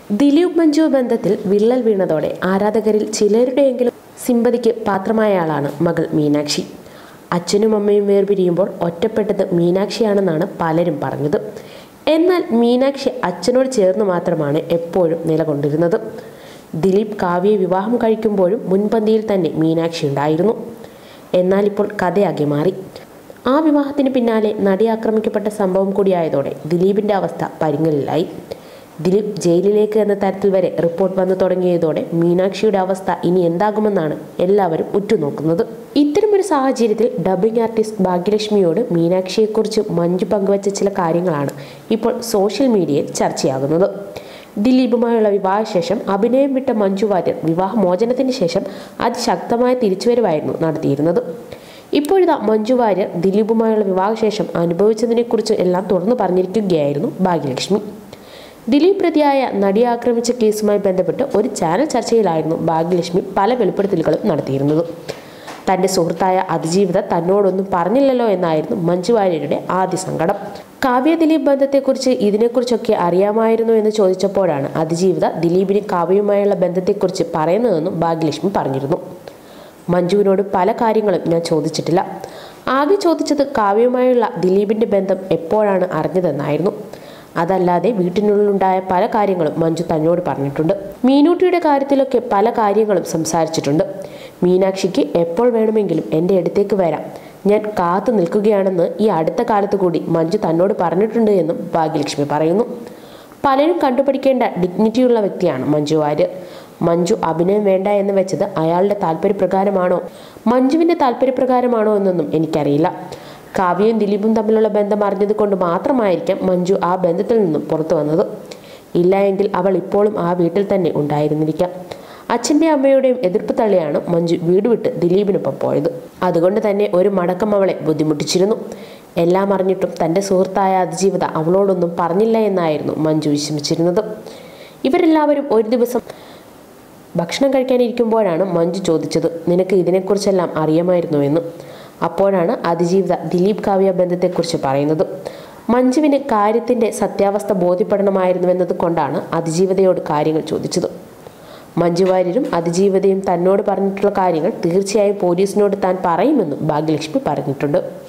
ദിലീപ് മഞ്ജു ബന്ധത്തിൽ വിള്ളൽ വീണതോടെ ആരാധകരിൽ ചിലരുടെയെങ്കിലും സിമ്പതിക്ക് പാത്രമായ ആളാണ് മകൾ മീനാക്ഷി അച്ഛനും അമ്മയും വേർപിരിയുമ്പോൾ ഒറ്റപ്പെട്ടത് മീനാക്ഷിയാണെന്നാണ് പലരും പറഞ്ഞത് എന്നാൽ മീനാക്ഷി അച്ഛനോട് ചേർന്ന് മാത്രമാണ് എപ്പോഴും നിലകൊണ്ടിരുന്നത് ദിലീപ് കാവ്യയെ വിവാഹം കഴിക്കുമ്പോഴും മുൻപന്തിയിൽ തന്നെ മീനാക്ഷി ഉണ്ടായിരുന്നു എന്നാൽ ഇപ്പോൾ കഥയാകെ മാറി ആ വിവാഹത്തിന് പിന്നാലെ നടി ആക്രമിക്കപ്പെട്ട സംഭവം കൂടിയായതോടെ ദിലീപിൻ്റെ അവസ്ഥ പരിങ്ങലിലായി ദിലീപ് ജയിലിലേക്ക് എന്ന തരത്തിൽ വരെ റിപ്പോർട്ട് വന്നു തുടങ്ങിയതോടെ മീനാക്ഷിയുടെ അവസ്ഥ ഇനി എന്താകുമെന്നാണ് എല്ലാവരും ഉറ്റുനോക്കുന്നത് ഇത്തരമൊരു സാഹചര്യത്തിൽ ഡബ്ബിംഗ് ആർട്ടിസ്റ്റ് ഭാഗ്യലക്ഷ്മിയോട് മീനാക്ഷിയെക്കുറിച്ച് മഞ്ജു പങ്കുവച്ച ചില കാര്യങ്ങളാണ് ഇപ്പോൾ സോഷ്യൽ മീഡിയയിൽ ചർച്ചയാകുന്നത് ദിലീപുമായുള്ള വിവാഹശേഷം അഭിനയം വിട്ട മഞ്ജു വാര്യർ വിവാഹമോചനത്തിന് ശേഷം അതിശക്തമായ തിരിച്ചുവരവായിരുന്നു നടത്തിയിരുന്നത് ഇപ്പോഴിതാ മഞ്ജു വാര്യർ ദിലീപുമായുള്ള വിവാഹശേഷം അനുഭവിച്ചതിനെക്കുറിച്ച് എല്ലാം തുറന്നു പറഞ്ഞിരിക്കുകയായിരുന്നു ഭാഗ്യലക്ഷ്മി ദിലീപ് പ്രതിയായ നടിയെ ആക്രമിച്ച കേസുമായി ബന്ധപ്പെട്ട് ഒരു ചാനൽ ചർച്ചയിലായിരുന്നു ഭാഗ്യലക്ഷ്മി പല വെളിപ്പെടുത്തലുകളും നടത്തിയിരുന്നത് തൻ്റെ സുഹൃത്തായ അതിജീവിത തന്നോടൊന്നും പറഞ്ഞില്ലല്ലോ എന്നായിരുന്നു മഞ്ജു വാര്യരുടെ ആദ്യ സങ്കടം കാവ്യ ദിലീപ് ബന്ധത്തെക്കുറിച്ച് ഇതിനെക്കുറിച്ചൊക്കെ അറിയാമായിരുന്നു എന്ന് ചോദിച്ചപ്പോഴാണ് അതിജീവിത ദിലീപിന് കാവ്യയുമായുള്ള ബന്ധത്തെക്കുറിച്ച് പറയുന്നതെന്നും ഭാഗ്യലക്ഷ്മി പറഞ്ഞിരുന്നു മഞ്ജുവിനോട് പല കാര്യങ്ങളും ഞാൻ ചോദിച്ചിട്ടില്ല ആകെ ചോദിച്ചത് കാവ്യയുമായുള്ള ദിലീപിൻ്റെ ബന്ധം എപ്പോഴാണ് അറിഞ്ഞതെന്നായിരുന്നു അതല്ലാതെ വീട്ടിനുള്ളിലുണ്ടായ പല കാര്യങ്ങളും മഞ്ജു തന്നോട് പറഞ്ഞിട്ടുണ്ട് മീനൂട്ടിയുടെ കാര്യത്തിലൊക്കെ പല കാര്യങ്ങളും സംസാരിച്ചിട്ടുണ്ട് മീനാക്ഷിക്ക് എപ്പോൾ വേണമെങ്കിലും എൻ്റെ അടുത്തേക്ക് വരാം ഞാൻ കാത്തു നിൽക്കുകയാണെന്ന് ഈ അടുത്ത കാലത്ത് കൂടി മഞ്ജു തന്നോട് പറഞ്ഞിട്ടുണ്ട് എന്നും ഭാഗ്യലക്ഷ്മി പറയുന്നു പലരും കണ്ടുപിടിക്കേണ്ട ഡിഗ്നിറ്റിയുള്ള വ്യക്തിയാണ് മഞ്ജു വാര്യർ മഞ്ജു അഭിനയം വേണ്ട എന്ന് വെച്ചത് അയാളുടെ താല്പര്യപ്രകാരമാണോ മഞ്ജുവിൻ്റെ താല്പര്യപ്രകാരമാണോ എന്നൊന്നും എനിക്കറിയില്ല കാവ്യയും ദിലീപും തമ്മിലുള്ള ബന്ധം അറിഞ്ഞത് കൊണ്ട് മാത്രമായിരിക്കാം മഞ്ജു ആ ബന്ധത്തിൽ നിന്നും പുറത്തു വന്നത് ഇല്ല എങ്കിൽ അവൾ ഇപ്പോഴും ആ വീട്ടിൽ തന്നെ ഉണ്ടായിരുന്നിരിക്കാം അച്ഛൻ്റെ അമ്മയുടെയും എതിർപ്പ് തള്ളിയാണ് മഞ്ജു വീട് വിട്ട് ദിലീപിനൊപ്പം പോയത് അതുകൊണ്ട് തന്നെ ഒരു മടക്കം അവളെ ബുദ്ധിമുട്ടിച്ചിരുന്നു എല്ലാം അറിഞ്ഞിട്ടും തൻ്റെ സുഹൃത്തായ അതിജീവിത അവളോടൊന്നും പറഞ്ഞില്ല എന്നായിരുന്നു മഞ്ജു വിഷമിച്ചിരുന്നത് ഇവരെല്ലാവരും ഒരു ദിവസം ഭക്ഷണം കഴിക്കാനിരിക്കുമ്പോഴാണ് മഞ്ജു ചോദിച്ചത് നിനക്ക് ഇതിനെക്കുറിച്ചെല്ലാം അറിയാമായിരുന്നോ എന്ന് അപ്പോഴാണ് അതിജീവിത ദിലീപ് കാവ്യ ബന്ധത്തെക്കുറിച്ച് പറയുന്നത് മഞ്ജുവിന് കാര്യത്തിൻ്റെ സത്യാവസ്ഥ ബോധ്യപ്പെടണമായിരുന്നുവെന്നത് കൊണ്ടാണ് അതിജീവിതയോട് കാര്യങ്ങൾ ചോദിച്ചത് മഞ്ജു വാര്യരും അതിജീവിതയും തന്നോട് പറഞ്ഞിട്ടുള്ള കാര്യങ്ങൾ തീർച്ചയായും പോലീസിനോട് താൻ പറയുമെന്നും ഭാഗ്യലക്ഷ്മി പറഞ്ഞിട്ടുണ്ട്